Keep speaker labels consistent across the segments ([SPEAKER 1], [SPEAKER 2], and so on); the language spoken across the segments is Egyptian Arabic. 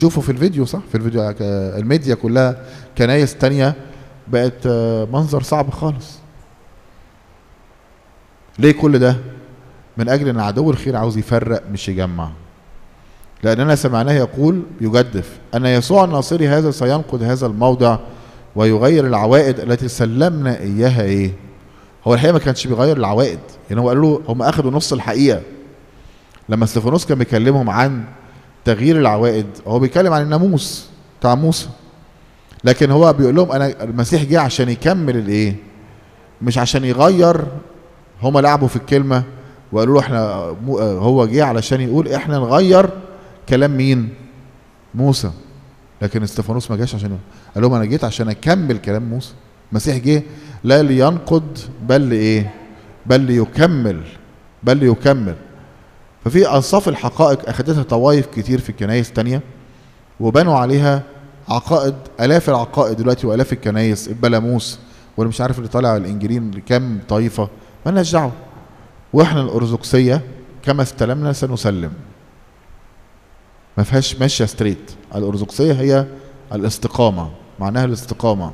[SPEAKER 1] شوفوا في الفيديو صح في الفيديو آه، الميديا كلها كنايس تانية بقت آه، منظر صعب خالص ليه كل ده من اجل ان عدو الخير عاوز يفرق مش يجمع لاننا سمعناه يقول يجدف ان يسوع الناصري هذا سينقض هذا الموضع ويغير العوائد التي سلمنا اياها ايه هو الحقيقه ما كانش بيغير العوائد يعني هو قال له هم اخذوا نص الحقيقه لما استفانوس كان بيكلمهم عن تغيير العوائد هو بيتكلم عن الناموس بتاع موسى لكن هو بيقول لهم انا المسيح جه عشان يكمل الايه مش عشان يغير هما لعبوا في الكلمه وقالوا له احنا مو- هو جه علشان يقول احنا نغير كلام مين موسى لكن استفانوس ما جاش عشان قال لهم انا جيت عشان اكمل كلام موسى المسيح جه لا لينقض بل لايه بل ليكمل بل ليكمل ففي انصاف الحقائق اخدتها طوائف كتير في الكنايس تانية وبنوا عليها عقائد الاف العقائد دلوقتي والاف الكنايس البلاموس واللي مش عارف اللي طالع الانجيلين كام طائفه مالناش دعوه واحنا الارثوذكسيه كما استلمنا سنسلم ما فيهاش ماشيه ستريت الارثوذكسيه هي الاستقامه معناها الاستقامه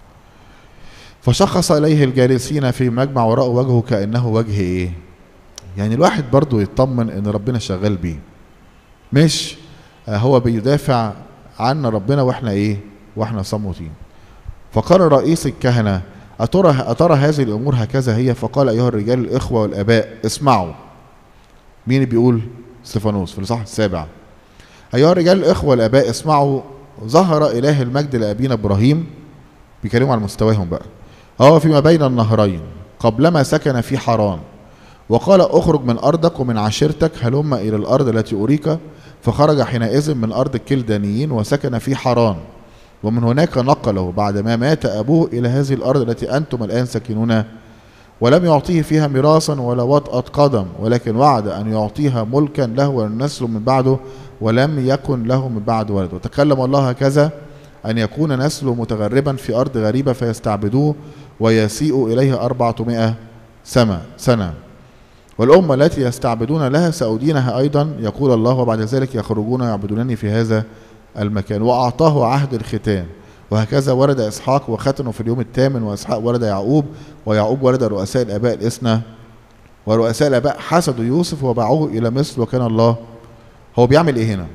[SPEAKER 1] فشخص اليه الجالسين في مجمع وراء وجهه كانه وجه ايه يعني الواحد برضو يطمن ان ربنا شغال بيه مش آه، هو بيدافع عنا ربنا واحنا ايه واحنا صموتين فقال رئيس الكهنة أترى, أترى هذه الأمور هكذا هي فقال أيها الرجال الإخوة والآباء اسمعوا مين اللي بيقول استفانوس في الإصحاح السابع أيها الرجال الإخوة والآباء اسمعوا ظهر إله المجد لأبينا إبراهيم بيكلموا على مستواهم بقى هو فيما بين النهرين قبلما سكن في حران وقال اخرج من ارضك ومن عشيرتك هلم الى الارض التي اريك فخرج حينئذ من ارض الكلدانيين وسكن في حران ومن هناك نقله بعدما مات ابوه الى هذه الارض التي انتم الان ساكنونها ولم يعطيه فيها ميراثا ولا وطأة قدم ولكن وعد ان يعطيها ملكا له والنسل من بعده ولم يكن له من بعد ولد وتكلم الله هكذا أن يكون نسله متغربا في أرض غريبة فيستعبدوه ويسيء إليه أربعمائة سنة سنة والأمة التي يستعبدون لها سأدينها أيضا يقول الله وبعد ذلك يخرجون يعبدونني في هذا المكان وأعطاه عهد الختان وهكذا ورد إسحاق وختنه في اليوم الثامن وإسحاق ولد يعقوب ويعقوب ولد رؤساء الآباء الإثنى ورؤساء الآباء حسدوا يوسف وباعوه إلى مصر وكان الله هو بيعمل إيه هنا؟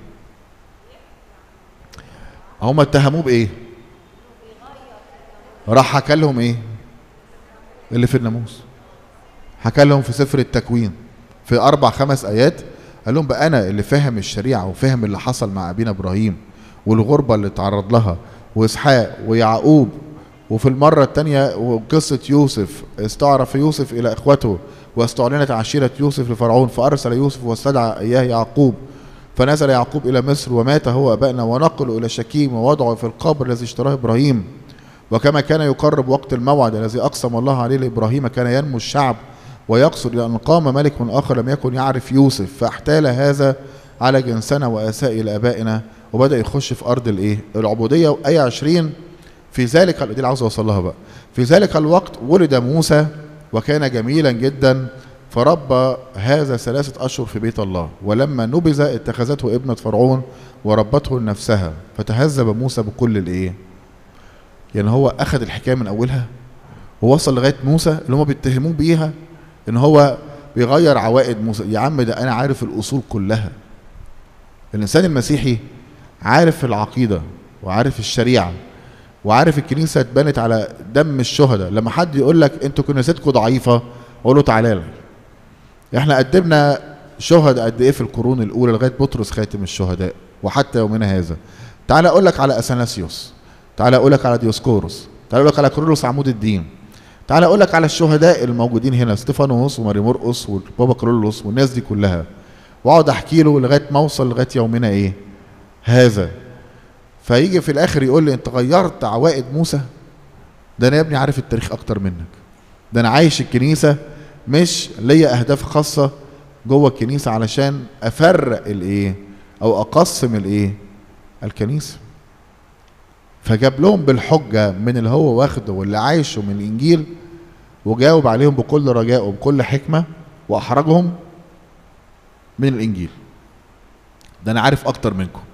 [SPEAKER 1] هم اتهموه بإيه؟ راح حكى لهم إيه؟ اللي في الناموس حكى لهم في سفر التكوين في اربع خمس ايات قال لهم بقى انا اللي فاهم الشريعه وفاهم اللي حصل مع ابينا ابراهيم والغربه اللي تعرض لها واسحاق ويعقوب وفي المرة الثانية وقصة يوسف استعرف يوسف إلى إخوته واستعلنت عشيرة يوسف لفرعون فأرسل يوسف واستدعى إياه يعقوب فنزل يعقوب إلى مصر ومات هو أبائنا ونقلوا إلى شكيم ووضعوا في القبر الذي اشتراه إبراهيم وكما كان يقرب وقت الموعد الذي أقسم الله عليه لإبراهيم كان ينمو الشعب ويقصد لأن قام ملك من آخر لم يكن يعرف يوسف فاحتال هذا على جنسنا وأساء إلى آبائنا وبدأ يخش في أرض الإيه؟ العبودية وآية 20 في ذلك دي اللي عاوز أوصل لها بقى في ذلك الوقت ولد موسى وكان جميلا جدا فربى هذا ثلاثة أشهر في بيت الله ولما نبذ اتخذته ابنة فرعون وربته لنفسها فتهذب موسى بكل الإيه؟ يعني هو أخذ الحكاية من أولها ووصل لغاية موسى اللي هم بيتهموه بيها ان هو بيغير عوائد موسى يا عم ده انا عارف الاصول كلها الانسان المسيحي عارف العقيده وعارف الشريعه وعارف الكنيسه اتبنت على دم الشهداء لما حد يقول لك انتوا كنيستكم ضعيفه اقول له تعالى لي احنا قدمنا شهداء قد ايه في القرون الاولى لغايه بطرس خاتم الشهداء وحتى يومنا هذا تعالى اقول لك على اثناسيوس تعالى اقول لك على ديوسكوروس تعالى اقول لك على كورولوس عمود الدين تعال اقول لك على الشهداء الموجودين هنا استيفانوس وماري مرقس وبابا كرولوس والناس دي كلها واقعد احكي له لغايه ما اوصل لغايه يومنا ايه هذا فيجي في الاخر يقول لي انت غيرت عوائد موسى ده انا يا ابني عارف التاريخ اكتر منك ده انا عايش الكنيسه مش ليا اهداف خاصه جوه الكنيسه علشان افرق الايه او اقسم الايه الكنيسه فجاب لهم بالحجة من اللي هو واخده واللي عايشه من الإنجيل وجاوب عليهم بكل رجاء وبكل حكمة وأحرجهم من الإنجيل ده أنا عارف أكتر منكم